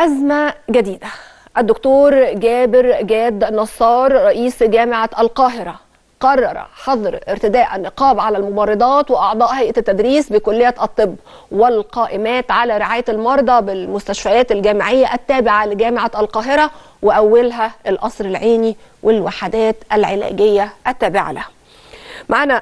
أزمة جديدة الدكتور جابر جاد نصار رئيس جامعة القاهرة قرر حظر ارتداء النقاب على الممرضات واعضاء هيئه التدريس بكليه الطب والقائمات على رعايه المرضى بالمستشفيات الجامعيه التابعه لجامعه القاهره واولها القصر العيني والوحدات العلاجيه التابعه له. معنا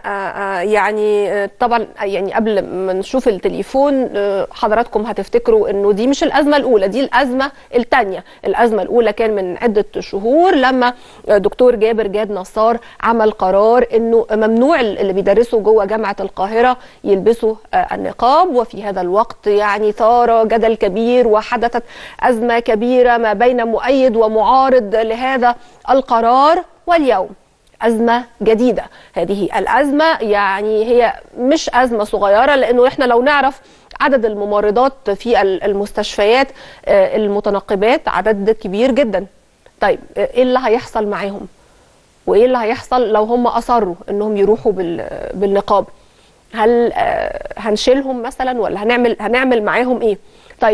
يعني طبعا يعني قبل ما نشوف التليفون حضراتكم هتفتكروا انه دي مش الازمه الاولى دي الازمه الثانيه الازمه الاولى كان من عده شهور لما دكتور جابر جاد نصار عمل قرار انه ممنوع اللي بيدرسوا جوه جامعه القاهره يلبسوا النقاب وفي هذا الوقت يعني ثار جدل كبير وحدثت ازمه كبيره ما بين مؤيد ومعارض لهذا القرار واليوم أزمة جديدة هذه الأزمة يعني هي مش أزمة صغيرة لأنه إحنا لو نعرف عدد الممرضات في المستشفيات المتنقبات عدد كبير جدا طيب إيه اللي هيحصل معاهم وإيه اللي هيحصل لو هم أصروا إنهم يروحوا بالنقاب هل هنشيلهم مثلا ولا هنعمل هنعمل معاهم ايه طيب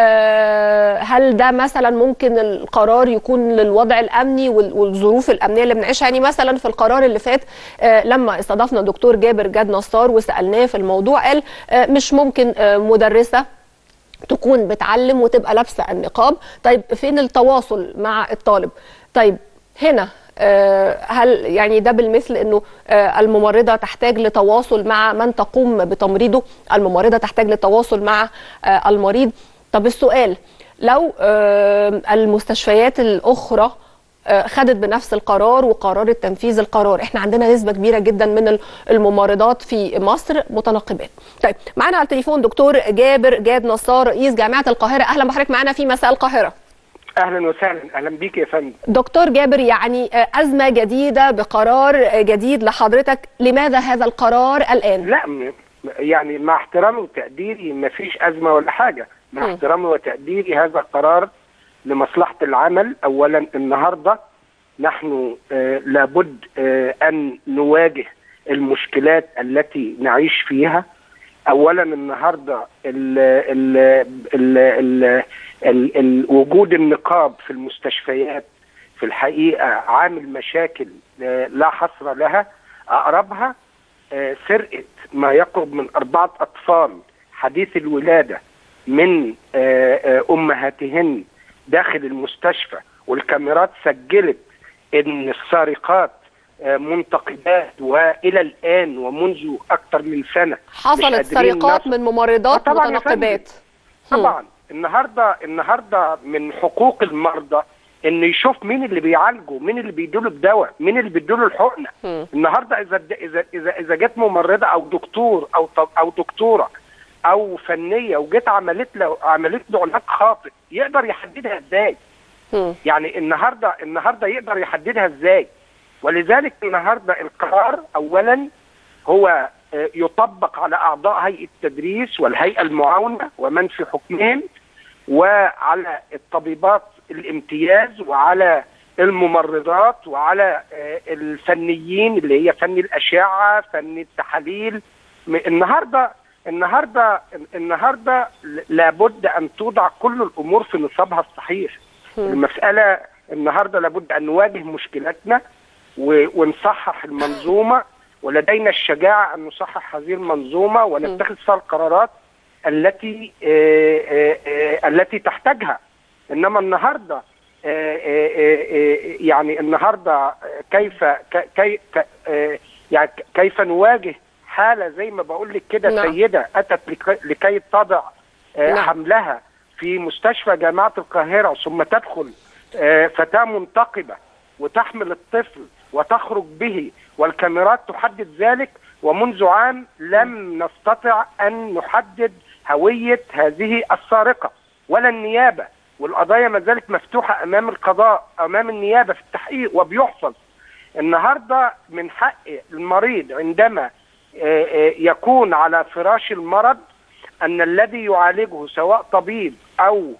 آه هل ده مثلا ممكن القرار يكون للوضع الامني والظروف الامنيه اللي بنعيشها يعني مثلا في القرار اللي فات آه لما استضفنا دكتور جابر جاد نصار وسالناه في الموضوع قال آه مش ممكن آه مدرسه تكون بتعلم وتبقى لابسه النقاب طيب فين التواصل مع الطالب طيب هنا هل يعني ده بالمثل انه الممرضه تحتاج لتواصل مع من تقوم بتمريضه الممرضه تحتاج للتواصل مع المريض طب السؤال لو المستشفيات الاخرى خدت بنفس القرار وقررت تنفيذ القرار احنا عندنا نسبه كبيره جدا من الممرضات في مصر متنقبات طيب معانا على التليفون دكتور جابر جاد نصار رئيس جامعه القاهره اهلا بحضرتك معانا في مساء القاهره اهلا وسهلا اهلا بيك يا فندم دكتور جابر يعني ازمه جديده بقرار جديد لحضرتك لماذا هذا القرار الان لا يعني مع احترامي وتقديري ما فيش ازمه ولا حاجه مع م. احترامي وتقديري هذا القرار لمصلحه العمل اولا النهارده نحن آه لابد آه ان نواجه المشكلات التي نعيش فيها اولا النهارده ال ال ال ال ال ال وجود النقاب في المستشفيات في الحقيقه عامل مشاكل لا حصر لها اقربها سرقه ما يقرب من اربعه اطفال حديث الولاده من امهاتهن داخل المستشفى والكاميرات سجلت ان السارقات منتقبات والى الان ومنذ اكثر من سنه حصلت سرقات من ممرضات طبعا متنقبات طبعا النهارده النهارده من حقوق المرضى ان يشوف مين اللي بيعالجه مين اللي بيديله الدواء مين اللي بيديله الحقنه م. النهارده اذا اذا اذا اذا جت ممرضه او دكتور او او دكتوره او فنيه وجت عملت له عملت له علاج خاطئ يقدر يحددها ازاي م. يعني النهارده النهارده يقدر يحددها ازاي ولذلك النهارده القرار اولا هو يطبق على اعضاء هيئه التدريس والهيئه المعاونه ومن في حكمهم وعلى الطبيبات الامتياز وعلى الممرضات وعلى الفنيين اللي هي فن الاشعه فن التحاليل النهارده النهارده النهارده لابد ان توضع كل الامور في نصابها الصحيح المساله النهارده لابد ان نواجه مشكلاتنا ونصحح المنظومه ولدينا الشجاعه ان نصحح هذه المنظومه ونتخذ فيها القرارات التي آآ آآ التي تحتاجها انما النهارده آآ يعني النهارده كيف كي يعني كيف نواجه حاله زي ما بقول لك كده نعم. سيده اتت لكي تضع نعم. حملها في مستشفى جامعه القاهره ثم تدخل فتاه منتقبه وتحمل الطفل وتخرج به والكاميرات تحدد ذلك ومنذ عام لم نستطع ان نحدد هويه هذه السارقه ولا النيابه والقضايا ما زالت مفتوحه امام القضاء امام النيابه في التحقيق وبيحفظ النهارده من حق المريض عندما يكون على فراش المرض ان الذي يعالجه سواء طبيب او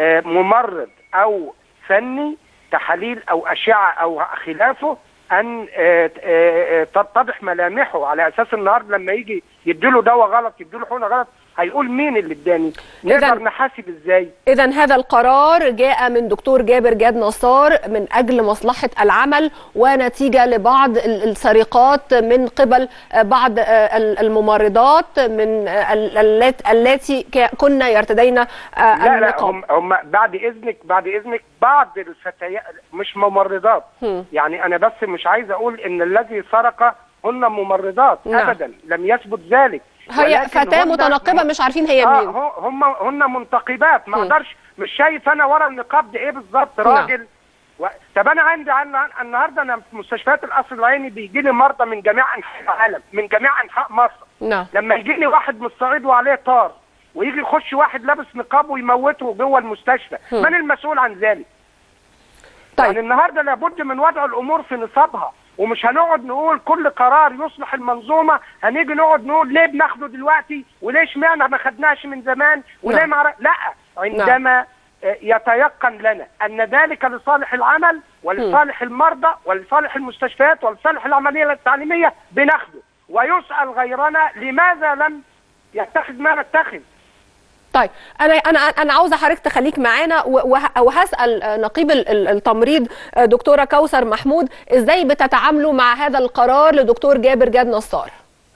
ممرض او فني تحاليل او اشعه او خلافه ان تتضح ملامحه على اساس النهارده لما يجي يديله دواء غلط يديله حقنه غلط هيقول مين اللي اداني نقدر نحاسب ازاي اذا هذا القرار جاء من دكتور جابر جاد نصار من اجل مصلحه العمل ونتيجه لبعض السرقات من قبل بعض الممرضات من التي كنا يرتدين لا لا هم, هم بعد اذنك بعد اذنك بعض الفتيات مش ممرضات م. يعني انا بس مش عايز اقول ان الذي سرق هن ممرضات نعم. ابدا لم يثبت ذلك هي فتاه متنقبه مش عارفين هي مين اه هم هن منتقبات ما اقدرش مش شايف انا ورا النقاب ده ايه بالظبط راجل و... طب انا عندي عن... النهارده انا في مستشفيات القصر العيني بيجي لي مرضى من جميع انحاء العالم من جميع انحاء مصر نعم لما يجي لي واحد من الصعيد وعليه طار ويجي يخش واحد لابس نقاب ويموته جوه المستشفى م. من المسؤول عن ذلك طيب يعني النهارده لابد من وضع الامور في نصابها ومش هنقعد نقول كل قرار يصلح المنظومه هنيجي نقعد نقول ليه بناخده دلوقتي وليه اشمعنى ما خدناش من زمان وليه ما لا عندما نعم. يتيقن لنا ان ذلك لصالح العمل ولصالح المرضى ولصالح المستشفيات ولصالح العمليه التعليميه بناخده ويسال غيرنا لماذا لم يتخذ ما نتخذ طيب انا انا انا عاوزه حضرتك تخليك معانا وهسال نقيب التمريض دكتوره كوثر محمود ازاي بتتعاملوا مع هذا القرار لدكتور جابر جاد نصار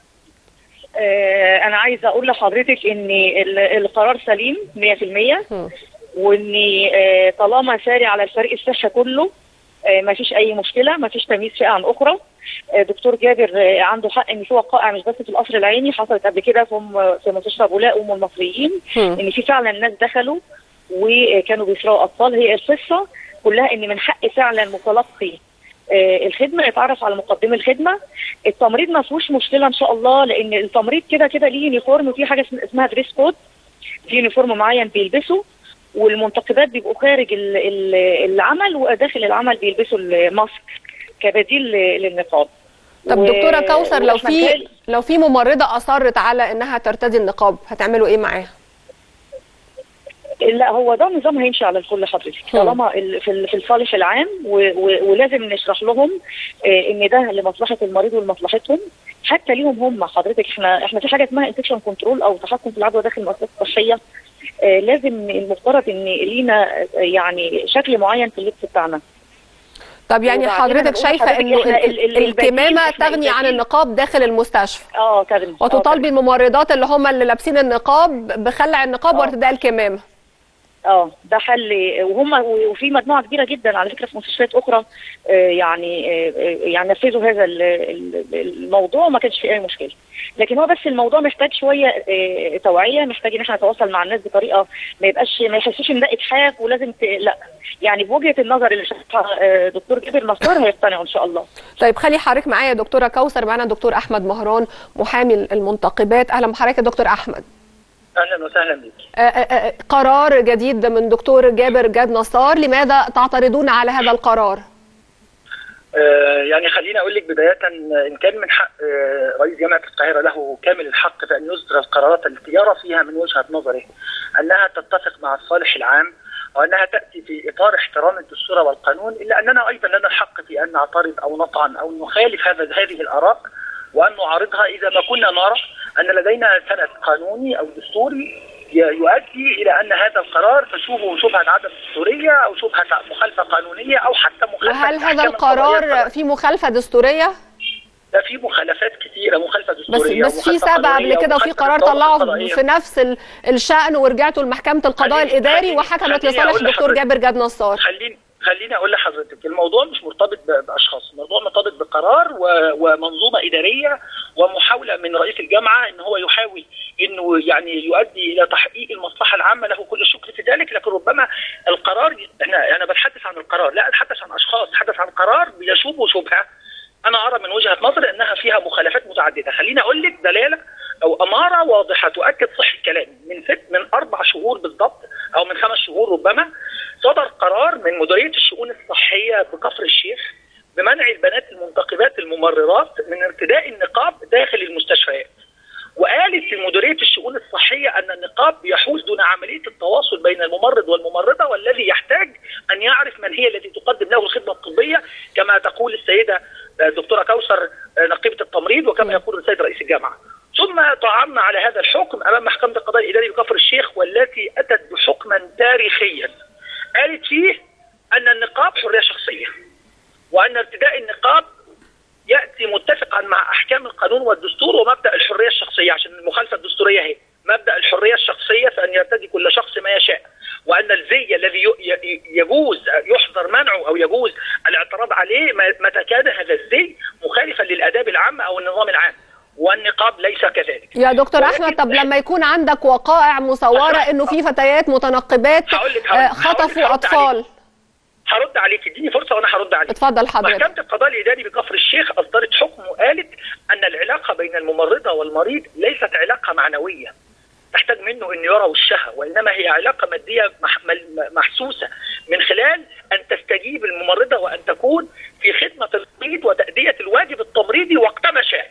انا عايزه اقول لحضرتك ان القرار سليم 100% وان طالما ساري على الفريق الصحي كله ما فيش اي مشكله ما فيش تمييز فئه عن اخرى دكتور جابر عنده حق ان في وقائع مش بس في القصر العيني حصلت قبل كده في في مستشفى بولاء ام المصريين ان في فعلا ناس دخلوا وكانوا بيسرقوا اطفال هي القصه كلها ان من حق فعلا متلقي الخدمه يتعرف على مقدمي الخدمه التمريض ما فيهوش مشكله ان شاء الله لان التمريض كده كده ليه يونيفورم وفي حاجه اسمها دريس كود في يونيفورم معين بيلبسه والمنتقبات بيبقوا خارج العمل وداخل العمل بيلبسوا الماسك كبديل للنقاب طب و... دكتوره كوثر لو في لو في ممرضه اصرت على انها ترتدي النقاب هتعملوا ايه معاها؟ لا هو ده نظام هيمشي على الكل حضرتك طالما في في الصالح العام و... و... ولازم نشرح لهم ان ده لمصلحه المريض ولمصلحتهم حتى ليهم هم حضرتك احنا احنا في حاجه اسمها انفكشن كنترول او تحكم في العدوى داخل المؤسسات الصحيه لازم المفترض ان لينا يعني شكل معين في اللبس بتاعنا طب يعني حضرتك شايفه انه الكمامه تغني عن النقاب داخل المستشفى اه تغني وتطالبي الممرضات اللي هم اللي لابسين النقاب بخلع النقاب وارتداء الكمامه اه ده حل وهم وفي مجموعه كبيره جدا على فكره في مستشفيات اخرى يعني يعني نفذوا هذا الموضوع وما كانش في اي مشكله لكن هو بس الموضوع محتاج شويه توعيه محتاج ان احنا نتواصل مع الناس بطريقه ما يبقاش ما يحسوش ان ده اتحاف ولازم ت... لا يعني بوجهه النظر اللي شافها دكتور جابر نصار هيقتنعوا ان شاء الله طيب خلي حضرتك معايا يا دكتوره كوثر معانا دكتور احمد مهران محامي المنتقبات اهلا بحضرتك يا دكتور احمد اهلا وسهلا بك قرار جديد من دكتور جابر جاد نصار لماذا تعترضون على هذا القرار آه يعني خليني اقول لك بدايه ان كان من حق آه رئيس جامعه القاهره له كامل الحق في ان يصدر القرارات التي يرى فيها من وجهه نظره انها تتفق مع الصالح العام وانها تاتي في اطار احترام الدستور والقانون الا اننا ايضا لنا الحق في ان نعترض او نطعن او نخالف هذا هذه الاراء وان نعارضها اذا ما كنا نرى ان لدينا سند قانوني او دستوري يؤدي الى ان هذا القرار تشوبه شبهه عدم دستوريه او شبهه مخالفه قانونيه او حتى مخالفه وهل هذا القرار في مخالفه دستوريه؟ ده في مخالفات كتيره مخالفه دستوريه بس بس في سبب قبل كده وفي قرار طلعه في نفس الشان ورجعتوا لمحكمه القضاء الاداري وحكمت لصالح الدكتور جابر جاد نصار خليني خليني اقول لحضرتك الموضوع مش مرتبط باشخاص الموضوع مرتبط بقرار ومنظومه اداريه ومحاوله من رئيس الجامعه ان هو يحاول انه يعني يؤدي الى تحقيق المصلحه العامه له كل الشكر في ذلك لكن ربما القرار انا انا بتحدث عن القرار لا اتحدث عن اشخاص اتحدث عن قرار بيشوبه شبهه انا ارى من وجهه نظري انها فيها مخالفات متعدده خليني اقول لك دلاله او اماره واضحه تؤكد صحه كلامي من ست من اربع شهور بالضبط او من خمس شهور ربما صدر قرار من مديريه الشؤون الصحيه بكفر الشيخ بمنع البنات المنتقبات الممررات من ارتداء النقاب داخل المستشفيات. وقالت في مديريه الشؤون الصحيه ان النقاب يحوز دون عمليه التواصل بين الممرض والممرضه والذي يحتاج ان يعرف من هي التي تقدم له الخدمه الطبيه كما تقول السيده الدكتوره كوثر نقيبه التمريض وكما يقول السيد رئيس الجامعه. ثم وعرضنا على هذا الحكم امام محكمه القضاء الاداري بكفر الشيخ والتي اتت بحكما تاريخيا قالت فيه ان النقاب حريه شخصيه وان ارتداء النقاب ياتي متفقا مع احكام القانون والدستور ومبدا الحريه الشخصيه عشان المخالفه الدستوريه اهي مبدا الحريه الشخصيه فان يرتدي كل شخص ما يشاء وان الزي الذي ي- ي- يجوز يحظر منعه او يجوز الاعتراض عليه ما- متى كان هذا الزي مخالفا للاداب العامه او النظام العام والنقاب ليس كذلك يا دكتور ولكن احمد طب لما يكون عندك وقائع مصوره أشرح. انه في فتيات متنقبات هقول لك- آه، هقول لك- خطفوا هرد اطفال هرد عليك اديني فرصه وانا هرد عليك اتفضل حضرتك محكمة القضاء الإداري بكفر الشيخ أصدرت حكم وقالت أن العلاقة بين الممرضة والمريض ليست علاقة معنوية تحتاج منه أن يرى وشها وإنما هي علاقة مادية مح- مل- محسوسة من خلال أن تستجيب الممرضة وأن تكون في خدمة المريض وتأدية الواجب التمريضي وقتما شاء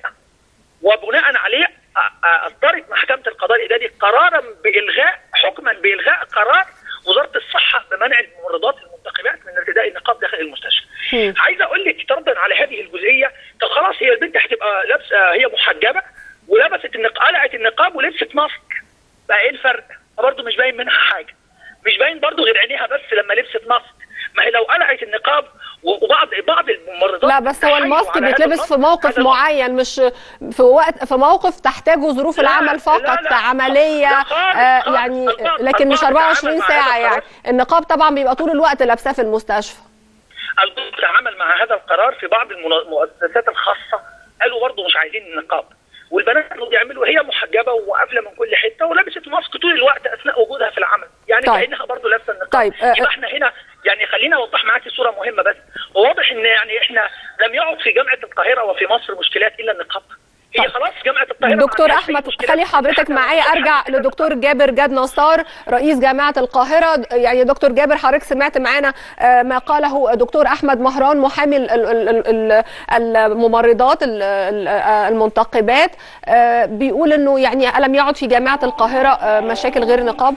وبناء عليه أ- أ- أصدرت محكمة القضاء الإداري قرارا بإلغاء حكما بإلغاء قرار وزارة الصحة بمنع الممرضات المنتخبات من ارتداء النقاب داخل المستشفى. مم. عايز اقول لك فرضا على هذه الجزئيه طب خلاص هي البنت هتبقى لابسه هي محجبه ولبست النقاب قلعت النقاب ولبست ماسك بقى ايه الفرق؟ برضه مش باين منها حاجه مش باين برضه غير عينيها بس لما لبست ماسك ما هي لو قلعت النقاب وبعض بعض الممرضات لا بس هو تحايلوا الماسك على هذا بيتلبس الماسك. في موقف هذا الماسك معين مش في وقت في موقف تحتاجه ظروف لا، العمل لا، فقط لا، عمليه لا خالص، آه خالص، يعني البعض- لكن مش البعض 24 يتعامل مع ساعه هذا يعني القرار. النقاب طبعا بيبقى طول الوقت لابساه في المستشفى البعض تعامل مع هذا القرار في بعض المنا- المؤسسات الخاصه قالوا برضه مش عايزين النقاب والبنات اللي بيعملوا هي محجبه وقافله من كل حته ولبست ماسك طول الوقت اثناء وجودها في العمل يعني طيب. كانها برضه لابسه النقاب طيب، آه، يبقى احنا هنا يعني خلينا اوضح معاكي صوره مهمه بس وواضح ان يعني احنا لم يعد في جامعه القاهره وفي مصر مشكلات الا النقاب هي طيب. خلاص جامعه القاهره ما دكتور عندهاش أي احمد مشكلات. خلي حضرتك حتى- معايا ارجع لدكتور جابر جاد نصار رئيس جامعه القاهره يعني دكتور جابر حضرتك سمعت معانا آه، ما قاله دكتور احمد مهران محامي ال- ال- ال- ال- الممرضات ال- ال- آه، المنتقبات آه، بيقول انه يعني الم يعد في جامعه القاهره آه، مشاكل غير النقاب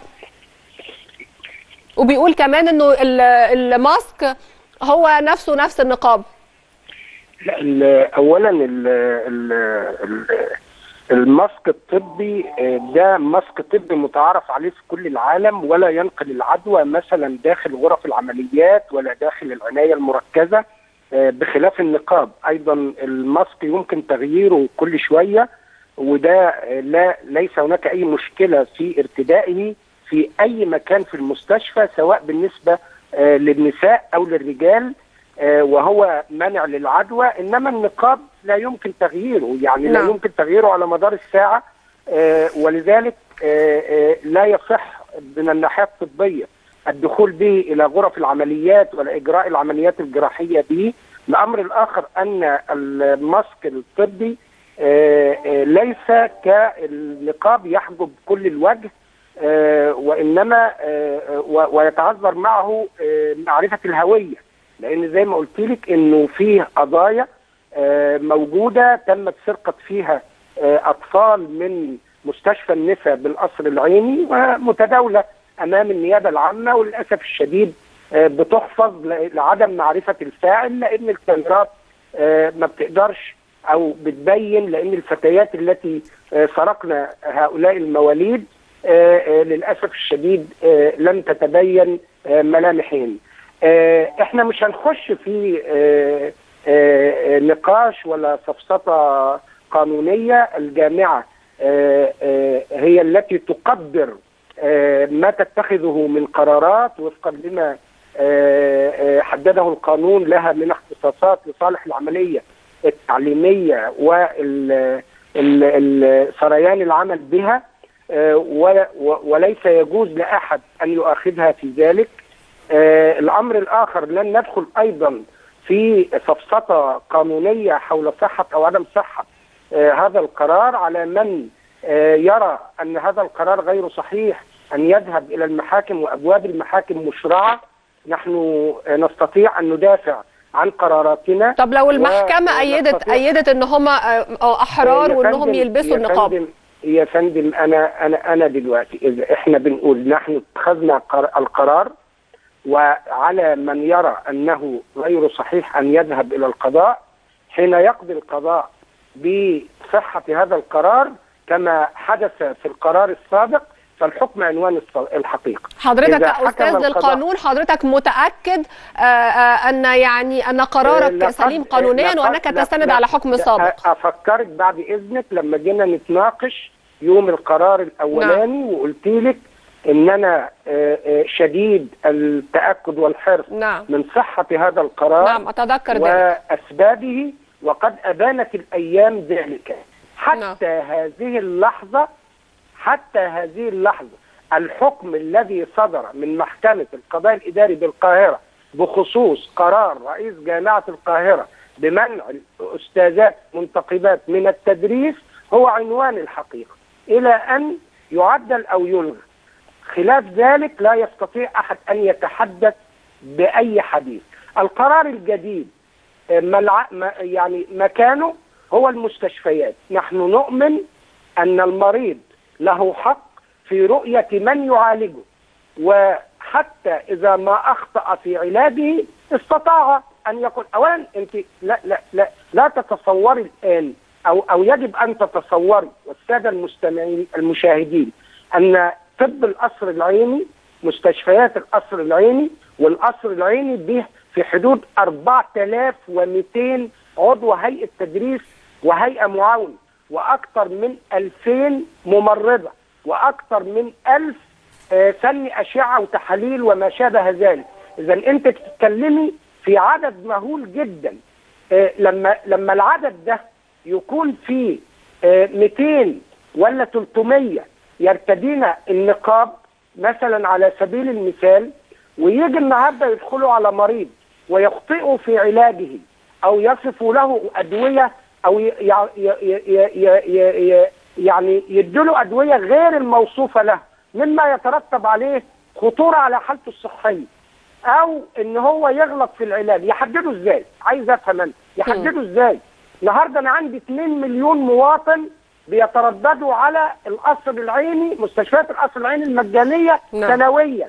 وبيقول كمان انه ال- الماسك هو نفسه نفس النقاب لا ال- اولا ال ال ال الماسك الطبي آه، ده ماسك طبي متعارف عليه في كل العالم ولا ينقل العدوى مثلا داخل غرف العمليات ولا داخل العنايه المركزه آه، بخلاف النقاب ايضا الماسك يمكن تغييره كل شويه وده آه، لا ليس هناك اي مشكله في ارتدائه في اي مكان في المستشفى سواء بالنسبه آه، للنساء او للرجال آه، وهو منع للعدوى انما النقاب لا يمكن تغييره يعني لا نعم. يمكن تغييره على مدار الساعه آه، ولذلك آه، آه، لا يصح من الناحيه الطبيه الدخول به الى غرف العمليات ولا اجراء العمليات الجراحيه به الامر الاخر ان الماسك الطبي آه، آه، ليس كالنقاب يحجب كل الوجه آه، وانما آه، آه، و- ويتعذر معه آه، معرفه الهويه لان زي ما قلت لك انه فيه قضايا آه، موجوده تمت سرقه فيها آه، اطفال من مستشفى النساء بالقصر العيني ومتداوله امام النيابه العامه وللاسف الشديد آه، بتحفظ ل- لعدم معرفه الفاعل لان الكاميرات آه، ما بتقدرش او بتبين لان الفتيات التي آه، سرقنا هؤلاء المواليد آه، آه، للاسف الشديد آه، لم تتبين آه، ملامحهم. آه، احنا مش هنخش في آه، آه، آه، نقاش ولا سفسطه قانونيه الجامعه آه، آه، هي التي تقدر آه، ما تتخذه من قرارات وفقا لما آه، آه، حدده القانون لها من اختصاصات لصالح العمليه التعليميه وسريان العمل بها آه، و- و- وليس يجوز لاحد ان يؤاخذها في ذلك آه، الامر الاخر لن ندخل ايضا في سفسطه قانونيه حول صحه او عدم صحه آه، هذا القرار على من آه، يرى ان هذا القرار غير صحيح ان يذهب الى المحاكم وابواب المحاكم مشرعه نحن آه، نستطيع ان ندافع عن قراراتنا طب لو المحكمه و- ايدت ونستطيع- ايدت ان هم احرار يا وانهم فندم- يلبسوا يا النقاب فندم يا فندم انا انا انا دلوقتي اذا احنا بنقول نحن اتخذنا قر- القرار وعلى من يرى انه غير صحيح ان يذهب الى القضاء حين يقضي القضاء بصحه هذا القرار كما حدث في القرار السابق فالحكم عنوان الص- الحقيقه حضرتك إذا حكم كأستاذ القضاء- للقانون حضرتك متأكد آه، آه، أن يعني أن قرارك لقد- سليم قانونيا لقد- وأنك لا- تستند لا- على حكم لا- سابق افكرك بعد اذنك لما جينا نتناقش يوم القرار الاولاني وقلت لك ان انا آه، آه، شديد التاكد والحرص نعم من صحه هذا القرار نعم أتذكر ذلك واسبابه وقد ابانت الايام ذلك حتى هذه اللحظه حتى هذه اللحظه الحكم الذي صدر من محكمه القضاء الاداري بالقاهره بخصوص قرار رئيس جامعه القاهره بمنع الاستاذات منتقبات من التدريس هو عنوان الحقيقه الى ان يعدل او يلغى خلاف ذلك لا يستطيع احد ان يتحدث باي حديث القرار الجديد ملع... ما- يعني مكانه هو المستشفيات نحن نؤمن أن المريض له حق في رؤية من يعالجه وحتى إذا ما أخطأ في علاجه استطاع أن يقول أولا أنت لا لا لا لا تتصوري الآن أو أو يجب أن تتصوري والسادة المستمعين المشاهدين أن طب القصر العيني مستشفيات القصر العيني والقصر العيني به في حدود 4200 عضو هيئة تدريس وهيئة معاونة وأكثر من 2000 ممرضة وأكثر من 1000 آه، فن أشعة وتحاليل وما شابه ذلك إذا أنت تتكلمي في عدد مهول جدا آه، لما لما العدد ده يكون فيه آه، 200 ولا 300 يرتدين النقاب مثلا على سبيل المثال ويجي النهارده يدخلوا على مريض ويخطئوا في علاجه او يصفوا له ادويه او ي- ي- ي- ي- ي- ي- يعني يدوا له ادويه غير الموصوفه له مما يترتب عليه خطوره على حالته الصحيه او ان هو يغلط في العلاج يحدده ازاي عايز افهم انا يحدده ازاي النهارده انا عندي 2 مليون مواطن بيترددوا على القصر العيني مستشفيات القصر العيني المجانيه نعم. سنويا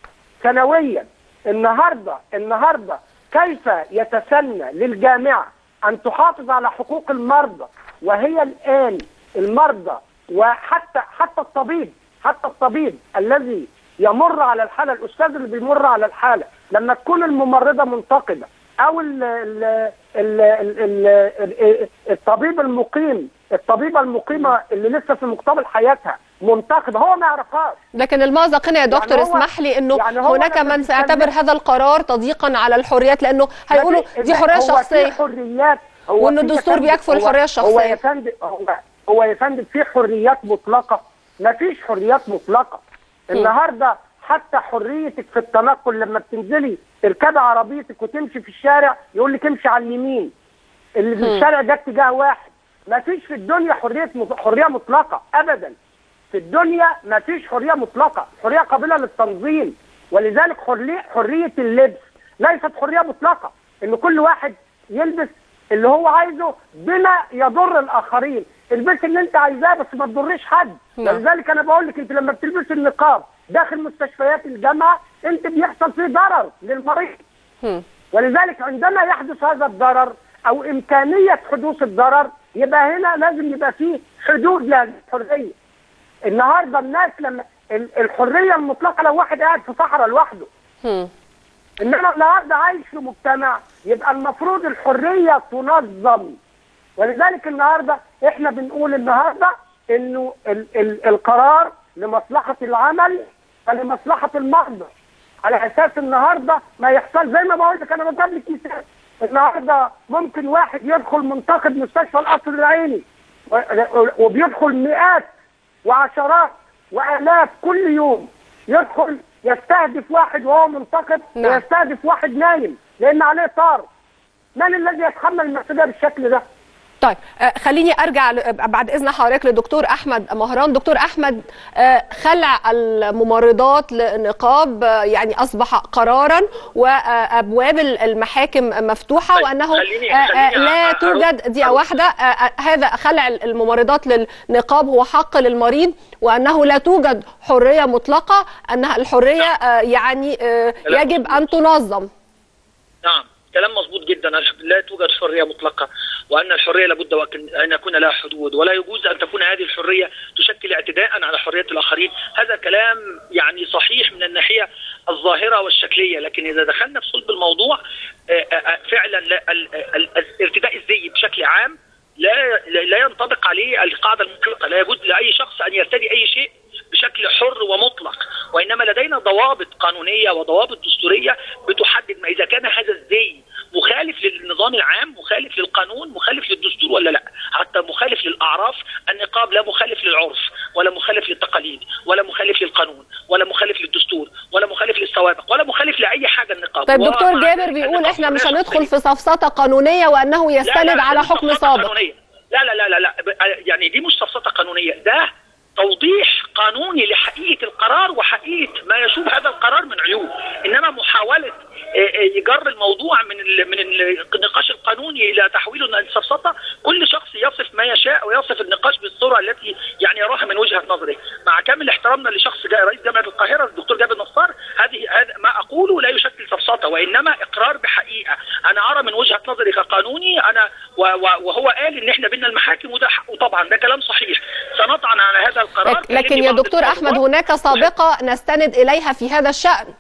سنويا النهارده النهارده كيف يتسنى للجامعه ان تحافظ على حقوق المرضى وهي الان المرضى وحتى حتى الطبيب حتى الطبيب الذي يمر على الحاله الاستاذ اللي بيمر على الحاله لما تكون الممرضه منتقده او ال ال ال ال ال الطبيب المقيم الطبيبه المقيمه اللي لسه في مقتبل حياتها منتقده هو ما يعرفهاش لكن المأزق هنا يا دكتور هو- اسمح لي انه يعني هو هناك لما من بيتكلم- سيعتبر هذا القرار تضييقا على الحريات لانه هيقولوا دي حريه هو في شخصيه حريات هو وإن في الدستور يا فندم- بيكفل هو- الحرية هو الشخصية. يا فندم هو, هو يا فندم في حريات مطلقه ما فيش حريات مطلقه النهارده حتى حريتك في التنقل لما بتنزلي تركبي عربيتك وتمشي في الشارع يقول لك امشي على اليمين اللي في الشارع ده اتجاه واحد ما فيش في الدنيا حريه مط- حريه مطلقه ابدا في الدنيا ما فيش حريه مطلقه حريه قابله للتنظيم ولذلك حريه حريه اللبس ليست حريه مطلقه ان كل واحد يلبس اللي هو عايزه بما يضر الاخرين البس اللي انت عايزاه بس ما تضريش حد نعم. ولذلك انا بقول لك انت لما بتلبس النقاب داخل مستشفيات الجامعه انت بيحصل فيه ضرر للمريض هم. ولذلك عندما يحدث هذا الضرر او امكانيه حدوث الضرر يبقى هنا لازم يبقى فيه حدود للحريه. النهارده الناس لما ال- الحريه المطلقه لو واحد قاعد في صحراء لوحده هم. انما النهارده عايش في مجتمع يبقى المفروض الحريه تنظم ولذلك النهارده احنا بنقول النهارده انه ال ال القرار لمصلحه العمل ولمصلحه المرضى على اساس النهارده ما يحصل زي ما بقول لك انا بجيب لك مثال النهارده ممكن واحد يدخل منتقد مستشفى القصر العيني و- وبيدخل مئات وعشرات والاف كل يوم يدخل يستهدف واحد وهو منتقد نعم. ويستهدف واحد نايم لان عليه طار من الذي يتحمل المسؤوليه بالشكل ده؟ طيب آه، خليني ارجع ل- بعد اذن حضرتك للدكتور احمد مهران دكتور احمد آه، خلع الممرضات للنقاب آه، يعني اصبح قرارا وابواب المحاكم مفتوحه طيب، وانه خليني- آه، آه، خليني لا أ- أ- توجد دقيقه أرد. واحده آه، آه، هذا خلع الممرضات للنقاب هو حق للمريض وانه لا توجد حريه مطلقه انها الحريه آه، يعني آه، لا. يجب ان تنظم نعم كلام مظبوط جدا لا توجد حريه مطلقه وان الحريه لابد وأن- ان يكون لها حدود ولا يجوز ان تكون هذه الحريه تشكل اعتداء على حريه الاخرين هذا كلام يعني صحيح من الناحيه الظاهره والشكليه لكن اذا دخلنا في صلب الموضوع آه، آه، آه، فعلا لا- ال- ال- الارتداء الزيي بشكل عام لا لا لا ينطبق عليه القاعده المطلقه لا يجوز لاي شخص ان يرتدي اي شيء بشكل حر ومطلق وانما لدينا ضوابط قانونيه وضوابط دستوريه بتحدد ما اذا كان هذا الزي مخالف للنظام العام مخالف للقانون مخالف للدستور ولا لا حتى مخالف للاعراف النقاب لا مخالف للعرف ولا مخالف للتقاليد ولا مخالف للقانون ولا مخالف للدستور ولا مخالف للسوابق ولا مخالف لاي حاجه النقاب طيب دكتور ومع جابر ذلك بيقول النقاب احنا مش حرية هندخل شخصية. في سفسطه قانونيه وانه لا، يستند لا، على دي مش حكم سفسطة سابق قانونية. لا لا لا لا لا ب- يعني دي مش سفسطه قانونيه ده توضيح قانوني لحقيقه القرار وحقيقه ما يشوب هذا القرار من عيوب انما محاوله آه، آه، يجر الموضوع من ال من ال- النقاش القانوني الى تحويله الى سفسطه كل شخص يصف ما يشاء ويصف النقاش بالصوره التي يعني يراها من وجهه نظره مع كامل احترامنا لشخص جا- رئيس جامعه القاهره الدكتور جابر نصار هذه هذا ما اقوله لا يشكل سفسطه وانما اقرار بحقيقه انا ارى من وجهه نظري كقانوني انا و- و- وهو قال ان احنا بينا المحاكم وده حقه طبعا ده كلام صحيح سنطعن على هذا القرار لك- لكن لأن يا بعض دكتور احمد القرارات- هناك سابقه نستند اليها في هذا الشان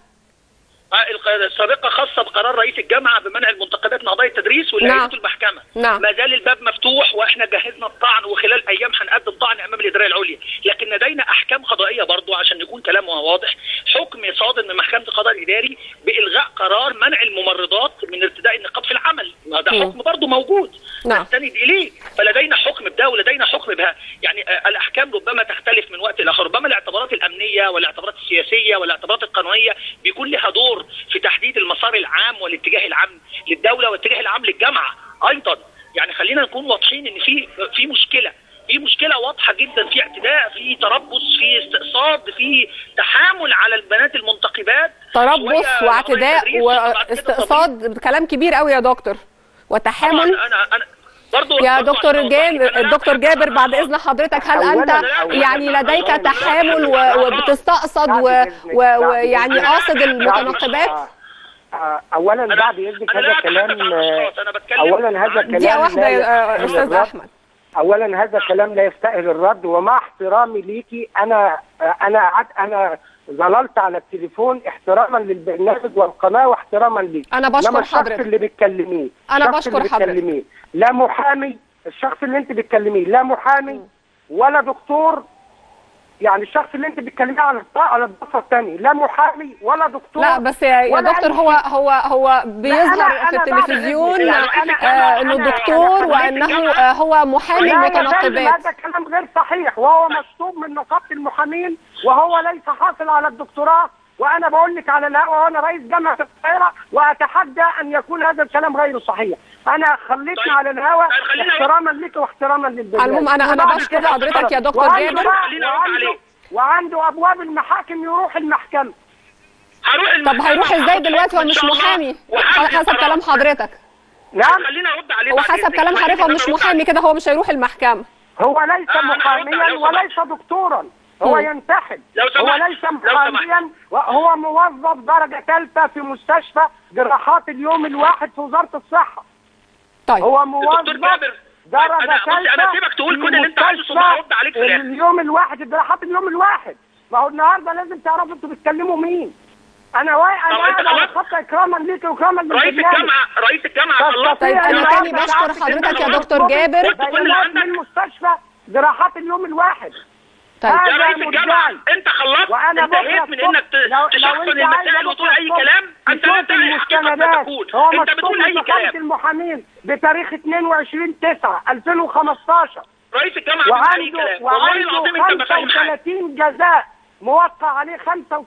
آه، الق- السابقه خاصه بقرار رئيس الجامعه بمنع المنتخبات من قضايا التدريس واللي نعم. أيدته المحكمه نعم. ما زال الباب مفتوح واحنا جهزنا الطعن وخلال ايام هنقدم طعن امام الاداريه العليا لكن لدينا احكام قضائيه برضو عشان يكون كلامه واضح حكم صادر من محكمه القضاء الاداري بالغاء قرار منع الممرضات من ارتداء النقاب في العمل ما ده مم. حكم برضو موجود نعم. نستند اليه فلدينا حكم بده ولدينا حكم بها يعني آه، الاحكام ربما تختلف من وقت لاخر ربما الاعتبارات الامنيه والاعتبارات السياسيه والاعتبارات القانونيه بيكون لها دور في تحديد المسار العام والاتجاه العام للدوله والاتجاه العام للجامعه ايضا يعني خلينا نكون واضحين ان في في مشكله في مشكله واضحه جدا في اعتداء في تربص في استقصاد في تحامل على البنات المنتقبات تربص شوية واعتداء تدريس وبعد كده واستقصاد كلام كبير قوي يا دكتور وتحامل طبعاً انا انا برضو يا برضو دكتور عشان أوضح لك، جابر أنا لا الدكتور أبحث جابر عن بعد أشخاص. اذن حضرتك هل أولاً- انت أولاً- يعني لديك أولاً- تحامل و- بعد وبتستقصد و- إذنك. و- بعد ويعني إذنك. قاصد بعد- المتناقبات آه، آه، اولا أنا- بعد اذنك أنا لا هذا أتحدث كلام عن آه، أشخاص، أنا بتكلم اولا هذا عن- كلام دقيقه واحده لا يا يستاهل استاذ الرد. احمد اولا هذا كلام لا يستاهل الرد ومع احترامي ليكي انا انا عد انا ظللت على التليفون احتراما للبرنامج والقناه واحتراما ليك أنا بشكر إنما الشخص حضرتك. اللي بتكلميه أنا الشخص بشكر اللي حضرتك. بتكلميه لا محامي الشخص اللي انت بتكلميه لا محامي ولا دكتور يعني الشخص اللي انت بتكلميه على الط- على الضفه الثانيه لا محامي ولا دكتور لا بس يا, يا ولا دكتور أي هو شيء. هو هو بيظهر أنا- في أنا بعد التلفزيون إذنك. يعني أنا- آه أنا- انه أنا- دكتور أنا وانه خليت آه هو محامي لا يا فندم، المتنقبات هذا كلام غير صحيح وهو مكتوب من نقابه المحامين وهو ليس حاصل على الدكتوراه وانا بقول لك على الهواء وانا رئيس جامعه القاهره واتحدى ان يكون هذا الكلام غير صحيح انا خليتني طيب. على الهواء طيب خلينا- احتراما لك واحتراما للبرنامج المهم أنا- أنا وبعد بشكر كده حضرتك يا دكتور وعنده جابر. بقى- خلينا أرد وعنده عليه. وعنده ابواب المحاكم يروح المحكمه هروح طب المحكمة هيروح ازاي وهاخد دلوقتي هو حكم إن مش شاء الله محامي وهاخد حسب قرار. كلام حضرتك نعم خلينا ارد عليه هو بعد حسب إذنك. كلام حضرتك هو مش أنا برد محامي عليه. كده هو مش هيروح المحكمة هو ليس آه، أنا هرد محاميا عليه لو وليس دكتورا هو مم. ينتحل لو سمحت. هو ليس لو محاميا هو موظف درجة ثالثة في مستشفى جراحات اليوم الواحد في وزارة الصحة طيب هو موظف دكتور جابر درجة أنا- بصي، أنا ثالثة سيبك تقول في كل اللي أنت عايزه ثم مستشفى هرد عليك في الآخر. اليوم الواحد جراحات اليوم الواحد ما هو النهارده لازم تعرفوا انتوا بتكلموا مين انا واقع طب انا أنت قاعد على خلاص؟ خط اكراما ليك واكراما رئيس للبرنامج الجامعه رئيس الجامعه طب خلصت طيب انا أنا تاني عارف- بشكر عارف حضرتك يا إن دكتور أنا جابر قلت كل اللي بيانات عندك. من مستشفى جراحات اليوم الواحد طيب هذا يا رئيس الجامعه مرجعي. انت خلصت وأنا انتهيت بكرة من الصبح انك ت- لو- لو تشخصن أنت المسائل عايز وتقول بكرة اي الصبح كلام انت لا تشوف تعي حقيقه ما المستندات. تقول هو انت مكتوب بتقول من اي نقابة كلام المحامين بتاريخ 22 9 2015 رئيس الجامعه بيقول اي وعنده كلام والله العظيم انت ما فاهم حاجه 35 جزاء موقع عليه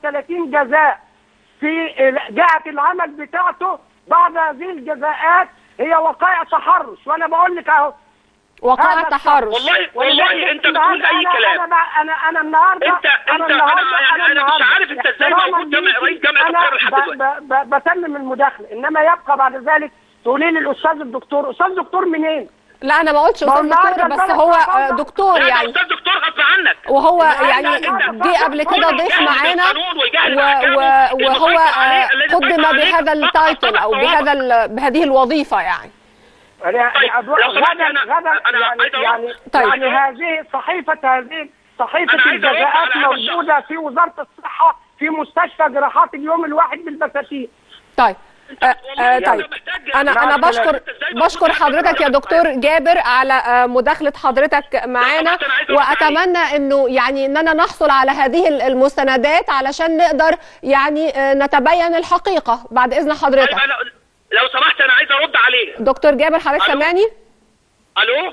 35 جزاء في جهة العمل بتاعته بعض هذه الجزاءات هي وقائع تحرش وانا بقول لك اهو وقائع هذا تحرش والله والله انت بتقول اي أنا- كلام انا بقى- انا انا النهارده انت انت انا النهاردة- يعني انا مش النهاردة عارف انت ازاي احتراما موجود جامع ليكي، رئيس جامعه أنا القاهره لحد ب- دلوقتي ب- ب- بتمم المداخله انما يبقى بعد ذلك تقولي لي الاستاذ الدكتور استاذ دكتور منين؟ لا انا ما قلتش ما هو استاذ دكتور النهاردة بس البلد هو بتاعتنا- آه، دكتور لا ده يعني استاذ دكتور غصب عنك وهو لا، يعني لا، لا، جه قبل كده كل ضيف الجهل معانا بالقانون والجهل و- بأحكامه و- وهو المسيطر عليه آه، الذي قدم سيطر عليه بهذا فقط التايتل سبع او ضوابط. بهذا ال- بهذه الوظيفه يعني يعني لو سمحت غدا أنا- غدا أنا يعني عايز أقول- يعني, طيب. يعني هذه صحيفه هذه صحيفه أنا عايز أرد الجزاءات على هذا الشخص. موجوده في وزاره الصحه في مستشفى جراحات اليوم الواحد بالبساتين طيب آه والله آه أنت طيب محتاج- انا مع انا السلامة. بشكر أنت إزاي موجود بشكر عندك حضرتك يا معلومات دكتور جابر على آه، مداخله حضرتك معانا سمحت أنا عايز أرد عليك. واتمنى انه يعني اننا نحصل على هذه المستندات علشان نقدر يعني آه، نتبين الحقيقه بعد اذن طيب حضرتك أنا لو سمحت أنا عايز أرد عليه دكتور جابر حضرتك ألو؟ سامعني ألو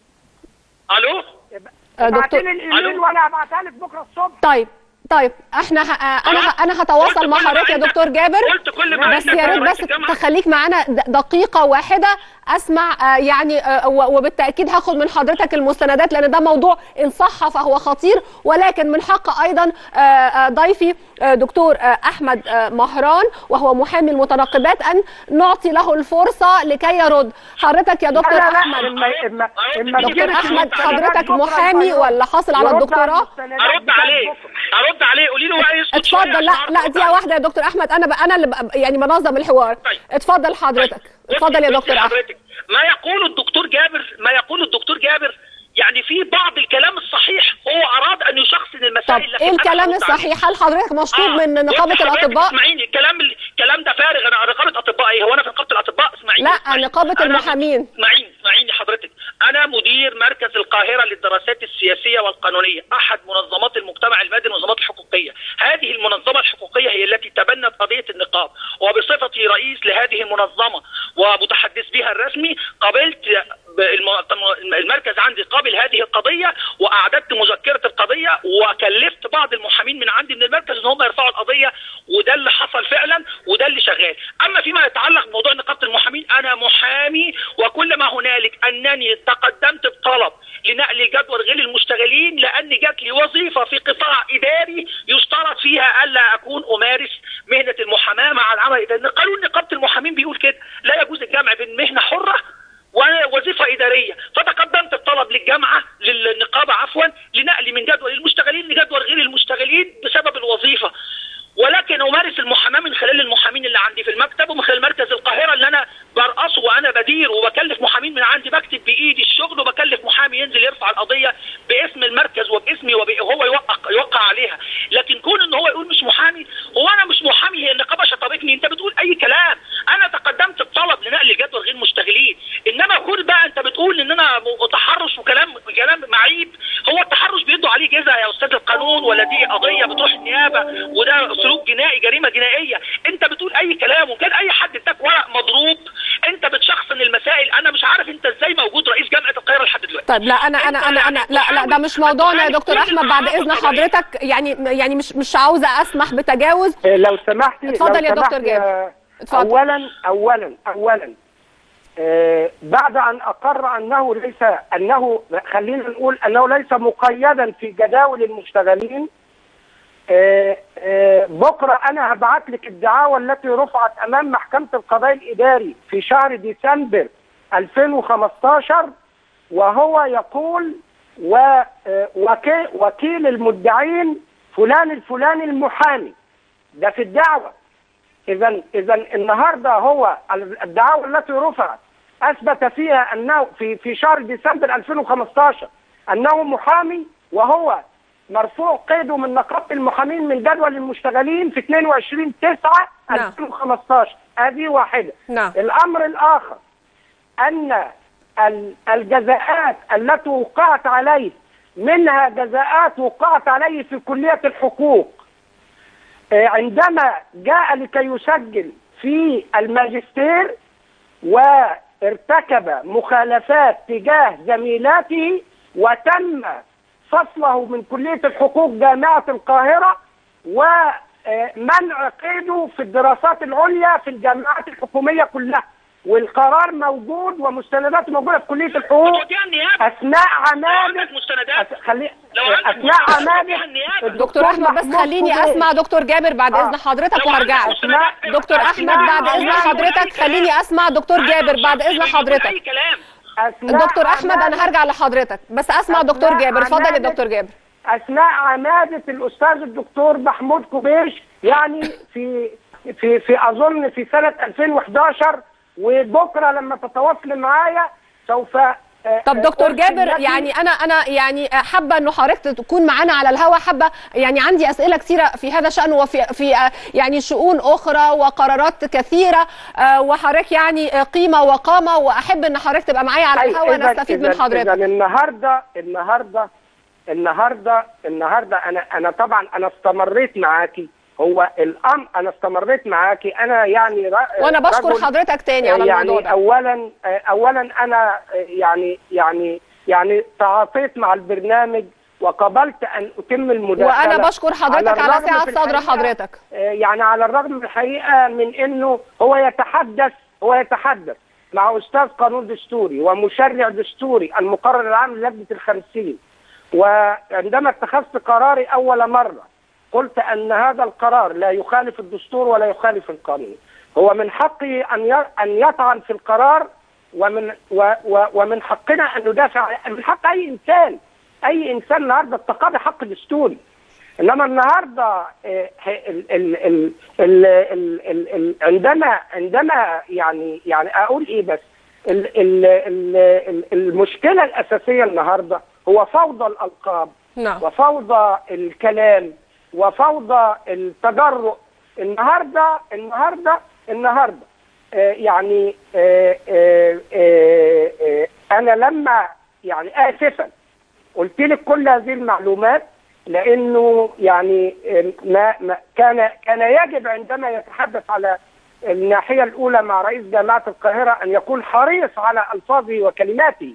ألو آه، ابعتي دكتور لي الايميل ألو؟ وانا هبعتها لك بكره الصبح طيب طيب احنا ه... آه، انا ه... انا هتواصل قلت مع كل ما حضرتك يا عندك. دكتور جابر قلت كل ما بس عندك يا يا ريت رئيس بس الجامعة. تخليك معانا د- دقيقة واحدة اسمع آه، يعني آه، و- وبالتأكيد هاخد من حضرتك المستندات لان ده موضوع ان صح فهو خطير ولكن من حق ايضا آه، آه، ضيفي آه، دكتور آه، احمد آه، مهران وهو محامي المتناقبات ان نعطي له الفرصة لكي يرد حضرتك يا دكتور لا لا احمد اما اما اما دكتور تجيب دكتور احمد المستندات حضرتك بكرة محامي يبقى ولا حاصل على يرد الدكتوراه المستندات ارد بتاعت عليه بكرة. ارد عليه قولي له بقى يسكت شوية اتفضل لا عشان لا أرد دقيقة عليه. واحدة يا دكتور احمد انا ب... انا اللي ب... يعني بنظم الحوار طيب. اتفضل حضرتك طيب. اتفضل يا بصي دكتور احمد حضرتك ما يقول الدكتور جابر ما يقول الدكتور جابر يعني في بعض الكلام الصحيح هو اراد ان يشخصن طب المسائل لكن ايه أنا الكلام هرد عليه. الصحيح هل حضرتك مطلوب آه، من نقابه بصي حضرتك الاطباء اسمعيني الكلام الكلام ده فارغ انا نقابه اطباء ايه هو انا في نقابه الاطباء اسمعيني لا اسمعيني. نقابه أنا- المحامين اسمعيني اسمعيني حضرتك انا مدير مركز القاهره للدراسات السياسيه والقانونيه احد منظمات المجتمع المدني والمنظمات الحقوقيه هذه المنظمه الحقوقيه هي التي تبنت قضيه النقاب وبصفتي رئيس لهذه المنظمه ومتحدث بها الرسمي قابلت الم- المركز عندي قابل هذه القضيه واعددت مذكره القضيه وكلفت بعض المحامين من عندي من المركز ان هم يرفعوا القضيه وده اللي حصل فعلا وده اللي شغال اما فيما يتعلق بموضوع نقابه المحامين انا محامي وكل ما هنالك انني تقدمت بطلب لنقل الجدول غير المشتغلين لان جات لي وظيفه في قطاع اداري يشترط فيها الا اكون امارس مهنه المحاماه مع العمل الاداري قانون نقابه المحامين بيقول كده لا يجوز الجمع بين مهنه حره ووظيفه اداريه فتقدمت الطلب للجامعه للنقابه عفوا لنقل من جدول المشتغلين لجدول غير المشتغلين بسبب الوظيفه ولكن امارس المحاماه من خلال المحامين اللي عندي في المكتب ومن خلال مركز القاهره اللي انا برأسه وانا بدير وبكلف محامين من عندي بكتب بايدي الشغل وبكلف محامي ينزل يرفع القضيه باسم المركز وباسمي وهو يوقع يوقع عليها لكن كون ان هو يقول مش محامي هو انا مش محامي هي النقابه شطبتني انت بتقول اي كلام انا تقدمت بطلب لنقل الجدول غير مشتغلين انما كل بقى انت بتقول ان انا م- تحرش وكلام كلام معيب هو التحرش بيدوا عليه جزاء يا استاذ القانون ولا دي قضيه بتروح النيابه وده سلوك جنائي جريمه جنائيه انت بتقول اي كلام وكان اي حد اداك ورق مضروب انت بتشخصن المسائل انا مش عارف انت ازاي موجود رئيس جامعه القاهره لحد دلوقتي طيب لا انا انا انا انا لا لا ده مش موضوعنا يا دكتور احمد بعد اذن حضرتك يعني يعني مش مش عاوزه اسمح بتجاوز إيه، لو سمحتي اتفضل لو يا دكتور سمحتي، جابر. آه، اتفضل. اولا اولا اولا آه، بعد ان اقر انه ليس انه خلينا نقول انه ليس مقيدا في جداول المشتغلين آه، آه، بكره انا هبعت لك الدعاوى التي رفعت امام محكمه القضاء الاداري في شهر ديسمبر 2015 وهو يقول و آه، وكي- وكيل المدعين فلان الفلاني المحامي ده في الدعوه اذا اذا النهارده هو الدعاوى التي رفعت اثبت فيها انه في في شهر ديسمبر 2015 انه محامي وهو مرفوع قيده من نقابه المحامين من جدول المشتغلين في 22 9 نعم. 2015 هذه واحده نعم. الامر الاخر ان ال- الجزاءات التي وقعت عليه منها جزاءات وقعت عليه في كليه الحقوق آه، عندما جاء لكي يسجل في الماجستير وارتكب مخالفات تجاه زميلاته وتم فصله من كلية الحقوق جامعة القاهرة ومنع قيده في الدراسات العليا في الجامعات الحكومية كلها والقرار موجود ومستنداته موجودة في كلية الحقوق وديها النيابه أثناء لو عمادة عندك مستندات أث- خلي لو عندك أثناء مستندات عمادة وديها النيابه دكتور احمد بس محمود خليني خضير. اسمع دكتور جابر بعد آه. اذن حضرتك لو وهرجع عندك لك مستندات- دكتور احمد أثناء بعد اذن عمادة- حضرتك خليني اسمع دكتور أنا جابر بعد شخص اذن بيقول حضرتك اي كلام أثناء دكتور احمد عمادة- انا هرجع لحضرتك بس اسمع دكتور أثناء جابر اتفضل يا عمادة- دكتور جابر اثناء عماده الاستاذ الدكتور محمود كوبيش يعني في في في اظن في سنه 2011 وبكره لما تتواصل معايا سوف آه، طب آه، دكتور أرسل جابر لك يعني انا انا يعني حابه انه حضرتك تكون معانا على الهوا حابه يعني عندي اسئله كثيره في هذا الشان وفي في آه، يعني شؤون اخرى وقرارات كثيره آه، وحضرتك يعني آه، قيمه وقامه واحب ان حضرتك تبقى معايا على أي- الهوا إذا- نستفيد من إذا- حضرتك إذا النهارده النهارده النهارده النهارده انا انا طبعا انا استمريت معاكي هو الامر انا استمريت معاكي انا يعني ر- وانا بشكر رجل- حضرتك تاني على يعني الموضوع ده اولا اولا انا يعني يعني يعني تعاطيت مع البرنامج وقبلت ان اتم المداخله وانا بشكر حضرتك على الرغم سعه في صدر الحقيقة- حضرتك يعني على الرغم من الحقيقه من انه هو يتحدث هو يتحدث مع استاذ قانون دستوري ومشرع دستوري المقرر العام للجنه الخمسين وعندما اتخذت قراري اول مره قلت ان هذا القرار لا يخالف الدستور ولا يخالف القانون هو من حقي ان ي- ان يطعن في القرار ومن و و ومن حقنا ان ندافع من حق اي انسان اي انسان النهارده التقاضي حق دستوري انما النهارده آه، ال ال ال ال ال ال ال عندما عندما يعني يعني اقول ايه بس ال ال ال ال المشكله الاساسيه النهارده هو فوضى الالقاب نعم وفوضى الكلام وفوضى التجرؤ النهارده النهارده النهارده آه يعني آه آه آه آه انا لما يعني اسفا قلت لك كل هذه المعلومات لانه يعني آه، ما, ما كان كان يجب عندما يتحدث على الناحيه الاولى مع رئيس جامعه القاهره ان يكون حريص على الفاظه وكلماته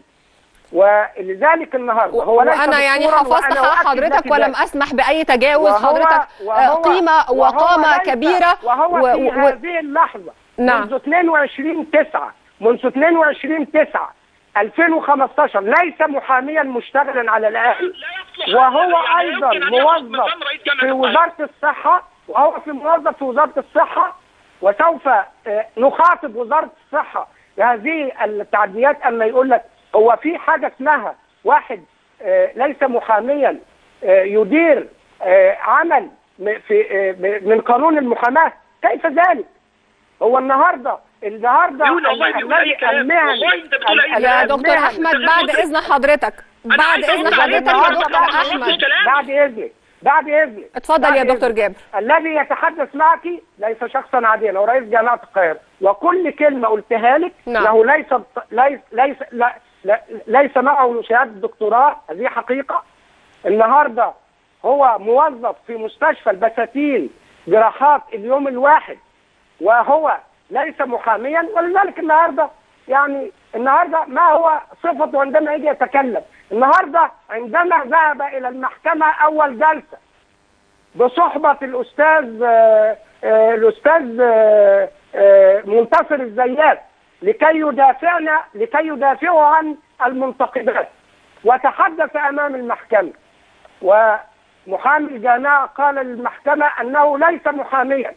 ولذلك النهارده هو ليس وانا يعني دستوراً حفظت وأنا حق أؤكد حضرتك لك ولم ذلك. اسمح باي تجاوز وهو- حضرتك آه، وهو- قيمه وهو وقامه ليس- كبيره وهو و- في و- هذه اللحظه نعم. منذ 22 9 منذ 22 9 2015 ليس محاميا مشتغلا على الاهل وهو ايضا موظف في وزاره الصحه وهو في موظف في وزاره الصحه وسوف آه، نخاطب وزاره الصحه بهذه التعديات اما يقول لك هو في حاجه اسمها واحد آه، ليس محاميا آه، يدير آه، عمل م- في آه، ب- من قانون المحاماه كيف ذلك؟ هو النهارده النهارده بيقول والله بيقول أي الذي كلام. المهني والله أنت بتقول أي ال- يا كلام. دكتور المهني- احمد بعد اذن حضرتك أنا بعد عايز اذن أقول حضرتك عليك يا النهاردة دكتور ما خلصتش احمد كلامي. بعد اذنك بعد اذنك اتفضل يا بعد دكتور إذنك. جابر الذي يتحدث معك ليس شخصا عاديا هو رئيس جامعه القاهره وكل كلمه قلتها لك نعم. له ليس ليس ليس لا لا ليس معه شهاده دكتوراه هذه حقيقه النهارده هو موظف في مستشفى البساتين جراحات اليوم الواحد وهو ليس محاميا ولذلك النهارده يعني النهارده ما هو صفته عندما يجي يتكلم النهارده عندما ذهب الى المحكمه اول جلسه بصحبه الاستاذ آه، آه، الاستاذ آه، آه، منتصر الزيات لكي يدافعنا لكي يدافعوا عن المنتقدات وتحدث امام المحكمه ومحامي الجامعه قال للمحكمه انه ليس محاميا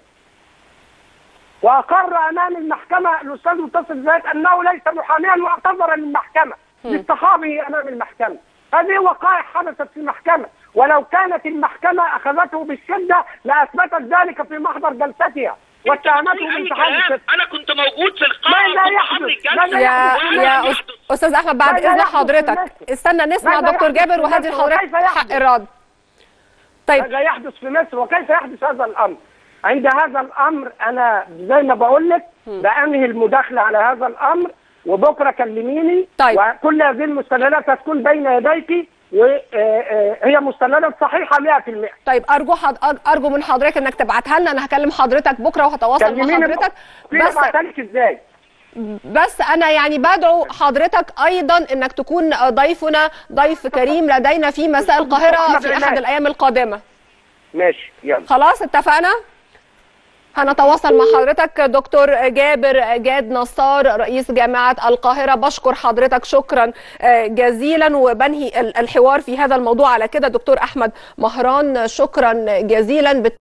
واقر امام المحكمه الاستاذ منتصر الزيات انه ليس محاميا واعتذر للمحكمه لاصطحابه امام المحكمه هذه وقائع حدثت في المحكمه ولو كانت المحكمه اخذته بالشده لاثبتت ذلك في محضر جلستها واتهمته أي بانتحال كلام. الشتم انا كنت موجود في القاعه ماذا وكنت يحدث؟ حاضر ماذا الجلسه يا يحدث؟ يا وأنا أس- استاذ احمد بعد ماذا اذن يحدث في حضرتك مصر؟ استنى نسمع ماذا دكتور يحدث جابر في وهذه مصر؟ لحضرتك وكيف يحدث؟ حق الرد طيب ماذا يحدث في مصر وكيف يحدث هذا الامر؟ عند هذا الامر انا زي ما بقول لك بانهي المداخله على هذا الامر وبكره كلميني طيب. وكل هذه المستندات هتكون بين يديك وهي مستندات صحيحه 100% طيب ارجو حض... ارجو من حضرتك انك تبعتها لنا انا هكلم حضرتك بكره وهتواصل مع كلميني حضرتك بس بس بعتلك ازاي؟ بس انا يعني بدعو حضرتك ايضا انك تكون ضيفنا ضيف كريم لدينا في مساء القاهره في احد الايام القادمه ماشي يلا خلاص اتفقنا هنتواصل مع حضرتك دكتور جابر جاد نصار رئيس جامعة القاهرة بشكر حضرتك شكرا آه، جزيلا وبنهي ال- الحوار في هذا الموضوع على كده دكتور أحمد مهران شكرا جزيلا